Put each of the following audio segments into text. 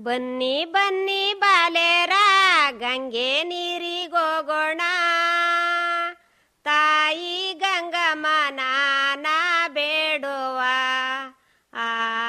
ಬನ್ನಿ ಬನ್ನಿ ಬಾಲೇರ ಗಂಗೆ ನೀರಿಗೋಗೋಣ ತಾಯಿ ಗಂಗಮ್ಮನ ಬೇಡುವ ಆ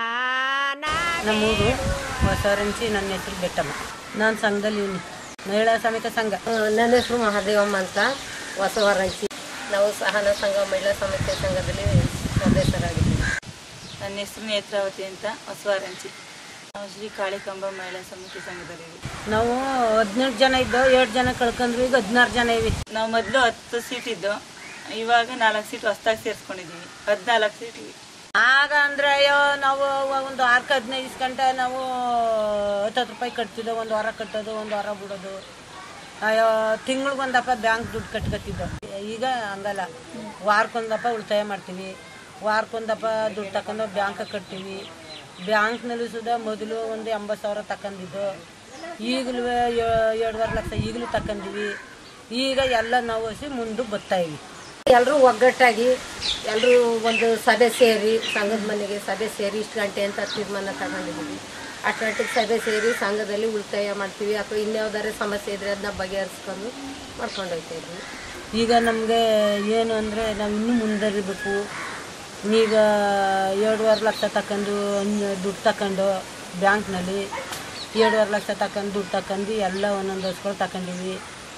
ನಮ್ಮೂರು ಹೊಸರಂಚಿ ನನ್ನ ಹೆಸರು ಬೆಟ್ಟಮ್ಮ ನಾನು ಸಂಘದಲ್ಲಿ ಇವ್ನಿ ಮಹಿಳಾ ಸಮಿತಿ ಸಂಘ ನನ್ನ ಹೆಸರು ಮಹಾದೇವಮ್ಮ ಅಂತ ಹೊಸವರಂಚಿ ನಾವು ಸಹನ ಸಂಘ ಮಹಿಳಾ ಸಮಿತಿ ಸಂಘದಲ್ಲಿ ಸದಸ್ಯರಾಗಿದ್ದೀವಿ ನನ್ನ ಹೆಸರು ನೇತ್ರಾವತಿ ಅಂತ ಹೊಸವಾರಂಚಿ ನಾವು ಶ್ರೀ ಕಾಳಿಕಾಂಬ ಮಹಿಳಾ ಸಮಿತಿ ಸಂಘದಲ್ಲಿ ನಾವು ಹದಿನೆಂಟು ಜನ ಇದ್ದೋ ಎರಡು ಜನ ಕಳ್ಕೊಂಡ್ರು ಈಗ ಹದಿನಾರು ಜನ ಇವಿ ನಾವು ಮೊದಲು ಹತ್ತು ಸೀಟ್ ಇದ್ದು ಇವಾಗ ನಾಲ್ಕು ಸೀಟ್ ಹೊಸ್ದಾಗಿ ಸೇರಿಸ್ಕೊಂಡಿದ್ದೀವಿ ಹದಿನಾಲ್ಕು ಸೀಟ್ ಇವೆ ಆಗ ಅಂದ್ರೆ ಅಯ್ಯೋ ನಾವು ಒಂದು ಆರ್ಕ ಹದಿನೈದು ಗಂಟೆ ನಾವು ಹತ್ತತ್ತು ರೂಪಾಯಿ ಕಟ್ತಿದ್ದೋ ಒಂದು ವಾರ ಕಟ್ಟೋದು ಒಂದು ವಾರ ಬಿಡೋದು ಅಯ್ಯೋ ತಿಂಗ್ಳಿಗೊಂದಪ್ಪ ಬ್ಯಾಂಕ್ ದುಡ್ಡು ಕಟ್ಕೊತಿದ್ದೋ ಈಗ ಹಂಗಲ್ಲ ವಾರಕ್ಕೊಂದಪ್ಪ ಉಳಿತಾಯ ಮಾಡ್ತೀವಿ ವಾರಕ್ಕೊಂದಪ್ಪ ದುಡ್ಡು ತಗೊಂಡು ಬ್ಯಾಂಕ್ ಕಟ್ತೀವಿ ಬ್ಯಾಂಕ್ನಲ್ಲಿ ಸುದ ಮೊದಲು ಒಂದು ಎಂಬತ್ತು ಸಾವಿರ ತಗೊಂಡಿದ್ದು ಈಗಲೂ ಎರಡುವರೆ ಲಕ್ಷ ಈಗಲೂ ತಗೊಂಡಿವಿ ಈಗ ಎಲ್ಲ ನಾವು ಹಸಿ ಮುಂದೆ ಬರ್ತಾ ಇವಿ ಎಲ್ಲರೂ ಒಗ್ಗಟ್ಟಾಗಿ ಎಲ್ಲರೂ ಒಂದು ಸಭೆ ಸೇರಿ ಸಂಘದ ಮನೆಗೆ ಸಭೆ ಸೇರಿ ಇಷ್ಟು ಗಂಟೆ ಅಂತ ತೀರ್ಮಾನ ತಗೊಂಡಿದ್ದೀವಿ ಅಷ್ಟು ಗಂಟೆಗೆ ಸಭೆ ಸೇರಿ ಸಂಘದಲ್ಲಿ ಉಳಿತಾಯ ಮಾಡ್ತೀವಿ ಅಥವಾ ಇನ್ಯಾವ್ದಾರೆ ಸಮಸ್ಯೆ ಇದ್ರೆ ಅದನ್ನ ಬಗೆಹರಿಸ್ಕೊಂಡು ಮಾಡ್ಕೊಂಡು ಹೋಗ್ತಾ ಇದ್ವಿ ಈಗ ನಮಗೆ ಏನು ಅಂದರೆ ನಾವು ಇನ್ನೂ ಮುಂದರಿಬೇಕು ಈಗ ಎರಡೂವರೆ ಲಕ್ಷ ತಗೊಂಡು ಅನ್ಯ- ದುಡ್ಡು ತಗೊಂಡು ಬ್ಯಾಂಕ್ನಲ್ಲಿ ಎರಡೂವರೆ ಲಕ್ಷ ತಗೊಂಡು ದುಡ್ಡು ತಗೊಂಡು ಎಲ್ಲ ಒಂದೊಂದು ಹಸ್ಗಳು ತಗೊಂಡಿವಿ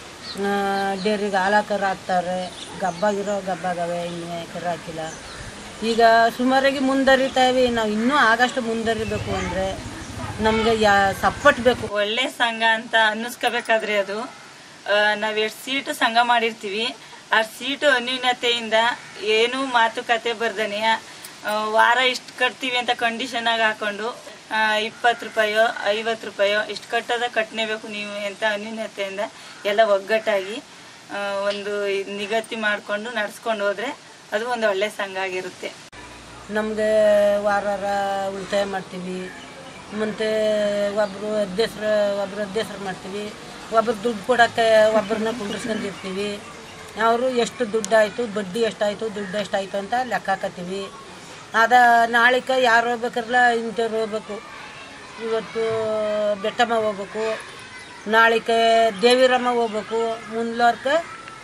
ಡೇರಿಗೆ ಹಾಲು ಹಾಕೋರು ಹಾಕ್ತಾರೆ ಗಬ್ಬಾಗಿರೋ ಗಬ್ಬಾಗವೆ ಇನ್ನೇ ಕರು ಹಾಕಿಲ್ಲ ಈಗ ಸುಮಾರಾಗಿ ಮುಂದರಿತಾ ಇವಿ ನಾವು ಇನ್ನೂ ಆಗಷ್ಟು ಮುಂದರಿಬೇಕು ಅಂದರೆ ನಮಗೆ ಯಾ ಸಪೋರ್ಟ್ ಬೇಕು ಒಳ್ಳೆ ಸಂಘ ಅಂತ ಅನ್ನಿಸ್ಕೋಬೇಕಾದ್ರೆ ಅದು ನಾವು ಎಷ್ಟು ಸೀಟು ಸಂಘ ಮಾಡಿರ್ತೀವಿ ಆ ಸೀಟು ಅನ್ಯೂನ್ಯತೆಯಿಂದ ಏನೂ ಮಾತುಕತೆ ಬರ್ದನೆ ವಾರ ಇಷ್ಟು ಕಟ್ತೀವಿ ಅಂತ ಕಂಡೀಷನ್ ಆಗಿ ಹಾಕೊಂಡು ಇಪ್ಪತ್ತು ರೂಪಾಯೋ ಐವತ್ತು ರೂಪಾಯೋ ಇಷ್ಟು ಕಟ್ಟೋದ ಕಟ್ಟನೇಬೇಕು ನೀವು ಅಂತ ಅನ್ಯೂನ್ಯತೆಯಿಂದ ಎಲ್ಲ ಒಗ್ಗಟ್ಟಾಗಿ ಆ, ಒಂದು ಇದ್ ನಿಗದಿ ಮಾಡಿಕೊಂಡು ನಡ್ಸ್ಕೊಂಡು ಹೋದ್ರೆ ಅದು ಒಂದು ಒಳ್ಳೆ ಸಂಘ ಆಗಿರುತ್ತೆ ನಮಗೆ ವಾರ ವಾರ ಉಳಿತಾಯ ಮಾಡ್ತೀವಿ ಮತ್ತು ಒಬ್ಬರು ಅಧ್ಯಕ್ಷರು ಒಬ್ಬರು ಅಧ್ಯಕ್ಷರು ಮಾಡ್ತೀವಿ ಒಬ್ರು ದುಡ್ಡು ಕೊಡೋಕ್ಕೆ ಒಬ್ಬರನ್ನ ಕುಂಡ್ರಿಸ್ಕೊಂಡಿರ್ತೀವಿ ಅವರು ಎಷ್ಟು ದುಡ್ಡು ಆಯಿತು ಬಡ್ಡಿ ಎಷ್ಟಾಯಿತು ದುಡ್ಡು ಎಷ್ಟಾಯಿತು ಅಂತ ಲೆಕ್ಕ ಹಾಕತ್ತೀವಿ ಅದ ನಾಳಿಕ ಯಾರು ಹೋಗ್ಬೇಕಲ್ಲ ಇಂಥವ್ರು ಹೋಗ್ಬೇಕು ಇವತ್ತು ಬೆಟ್ಟಮ್ಮ ಹೋಗ್ಬೇಕು ನಾಳಿಕೆ ದೇವಿರಮ್ಮ ಹೋಗ್ಬೇಕು ಮುಂದ್ಲೋರ್ಕೆ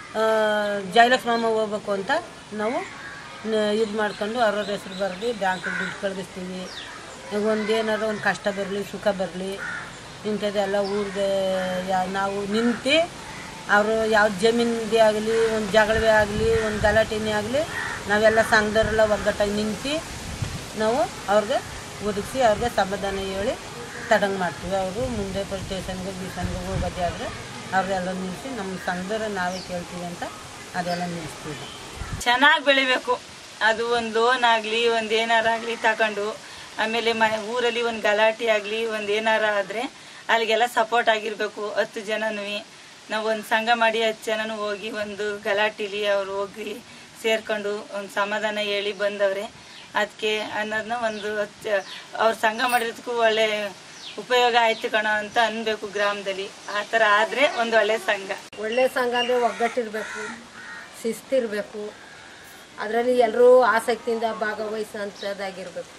ಜಯಲಕ್ಷ್ಮಮ್ಮ ಹೋಗ್ಬೇಕು ಅಂತ ನಾವು ಇದು ಮಾಡ್ಕೊಂಡು ಅವ್ರವ್ರ ಹೆಸ್ರು ಬರಲಿ ಬ್ಯಾಂಕಿಗೆ ದುಡ್ಡು ಕಳಿಸ್ತೀವಿ ಈಗ ಒಂದು ಏನಾದ್ರು ಒಂದು ಕಷ್ಟ ಬರಲಿ ಸುಖ ಬರಲಿ ಇಂಥದ್ದೆಲ್ಲ ಊರಿಗೆ ಯಾ ನಾವು ನಿಂತು ಅವರು ಯಾವ ಜಮೀನಿಗೆ ಆಗಲಿ ಒಂದು ಜಗಳವೇ ಆಗಲಿ ಒಂದು ಗಲಾಟೆನೇ ಆಗಲಿ ನಾವೆಲ್ಲ ಸಂಘದವರೆಲ್ಲ ಒಗ್ಗಟ್ಟಾಗಿ ನಿಂತು ನಾವು ಅವ್ರಿಗೆ ಒದಗಿಸಿ ಅವ್ರಿಗೆ ಸಮಾಧಾನ ಹೇಳಿ ತಡಂಗ್ ಮಾಡ್ತೀವಿ ಅವರು ಮುಂದೆ ಪೊಲೀಸ್ ಸ್ಟೇಷನ್ಗೆ ಬೀಸನ್ಗೆ ಹೋಗೋದೇ ಆದರೆ ಅವರೆಲ್ಲ ನಿಲ್ಲಿಸಿ ನಮ್ಮ ಸಂಘದವ್ರೆ ನಾವೇ ಕೇಳ್ತೀವಿ ಅಂತ ಅದೆಲ್ಲ ನಿಲ್ಲಿಸ್ತೀವಿ ಚೆನ್ನಾಗಿ ಬೆಳಿಬೇಕು ಅದು ಒಂದು ಲೋನ್ ಆಗಲಿ ಒಂದು ಏನಾರ ಆಗಲಿ ತಗೊಂಡು ಆಮೇಲೆ ಮ ಊರಲ್ಲಿ ಒಂದು ಗಲಾಟೆ ಆಗಲಿ ಒಂದು ಏನಾರ ಆದರೆ ಅಲ್ಲಿಗೆಲ್ಲ ಸಪೋರ್ಟ್ ಆಗಿರಬೇಕು ಹತ್ತು ಜನನೂ ನಾವು ಒಂದು ಸಂಘ ಮಾಡಿ ಹತ್ತು ಜನನು ಹೋಗಿ ಒಂದು ಗಲಾಟೆಲಿ ಅವ್ರು ಹೋಗಿ ಸೇರ್ಕೊಂಡು ಒಂದು ಸಮಾಧಾನ ಹೇಳಿ ಬಂದವ್ರೆ ಅದಕ್ಕೆ ಅನ್ನೋದನ್ನ ಒಂದು ಹತ್ತು ಅವ್ರ ಸಂಘ ಮಾಡಿರೋದಕ್ಕೂ ಒಳ್ಳೆ ಉಪಯೋಗ ಆಯ್ತು ಕಣ ಅಂತ ಅನ್ಬೇಕು ಗ್ರಾಮದಲ್ಲಿ ಆ ಥರ ಆದರೆ ಒಂದು ಒಳ್ಳೆ ಸಂಘ ಒಳ್ಳೆ ಸಂಘ ಅಂದರೆ ಒಗ್ಗಟ್ಟಿರಬೇಕು ಶಿಸ್ತಿರಬೇಕು ಅದರಲ್ಲಿ ಎಲ್ಲರೂ ಆಸಕ್ತಿಯಿಂದ ಭಾಗವಹಿಸೋಂಥದ್ದಾಗಿರ್ಬೇಕು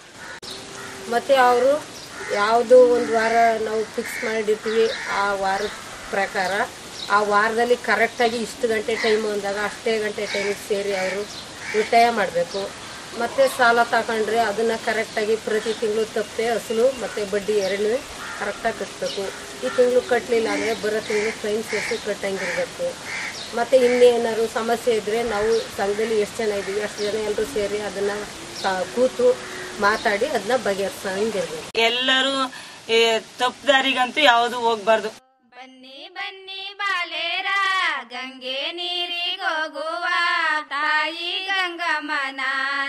ಮತ್ತು ಅವರು ಯಾವುದು ಒಂದು ವಾರ ನಾವು ಫಿಕ್ಸ್ ಮಾಡಿರ್ತೀವಿ ಆ ವಾರದ ಪ್ರಕಾರ ಆ ವಾರದಲ್ಲಿ ಕರೆಕ್ಟಾಗಿ ಇಷ್ಟು ಗಂಟೆ ಟೈಮು ಅಂದಾಗ ಅಷ್ಟೇ ಗಂಟೆ ಟೈಮಿಗೆ ಸೇರಿ ಅವರು ಉಳಿತಾಯ ಮಾಡಬೇಕು ಮತ್ತು ಸಾಲ ತಗೊಂಡ್ರೆ ಅದನ್ನು ಕರೆಕ್ಟಾಗಿ ಪ್ರತಿ ತಿಂಗಳು ತಪ್ಪೆ ಅಸಲು ಮತ್ತು ಬಡ್ಡಿ ಎರಡನ್ನೂ ಕರೆಕ್ಟಾಗಿ ಕಟ್ಟಬೇಕು ಈ ತಿಂಗಳು ಕಟ್ಟಲಿಲ್ಲ ಅಂದರೆ ಬರೋ ತಿಂಗಳು ಫೈನ್ ಸೇರಿಸಿ ಕಟ್ಟಂಗಿರಬೇಕು ಮತ್ತು ಇನ್ನೇನಾದ್ರು ಸಮಸ್ಯೆ ಇದ್ದರೆ ನಾವು ಸಂಘದಲ್ಲಿ ಎಷ್ಟು ಜನ ಇದ್ದೀವಿ ಅಷ್ಟು ಜನ ಎಲ್ಲರೂ ಸೇರಿ ಅದನ್ನು ಕೂತು ಮಾತಾಡಿ ಅದನ್ನ ಬಗೆಹರಿಸಂಗಿರ್ಬೇಕು ಎಲ್ಲರೂ ತಪ್ಪು ದಾರಿಗಂತೂ ಯಾವುದು ಹೋಗ್ಬಾರ್ದು ಬನ್ನಿ ಬನ್ನಿ ಬಾಲೇರ ಗಂಗೆ ನೀರಿಗೋಗುವ ತಾಯಿ ಗಂಗಮ್ಮನ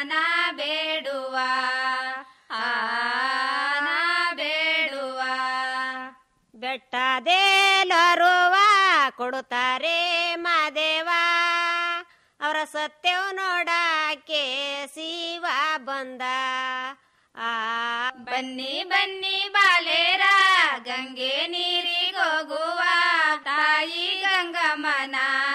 ಬೇಡುವ ಆನ ಬೇಡುವ ಬೆಟ್ಟದೇಲರುವ ಕೊಡುತ್ತಾರೆ ಮಾದೇವ ಅವರ ಸತ್ಯವು ನೋಡಕ್ಕೆ ಶಿವ ಬಂದ ಆ ಬನ್ನಿ ಬನ್ನಿ ಬಾಲೇರ ಗಂಗೆ ನೀರಿಗೋಗುವ ತಾಯಿ ಗಂಗಮ್ಮನ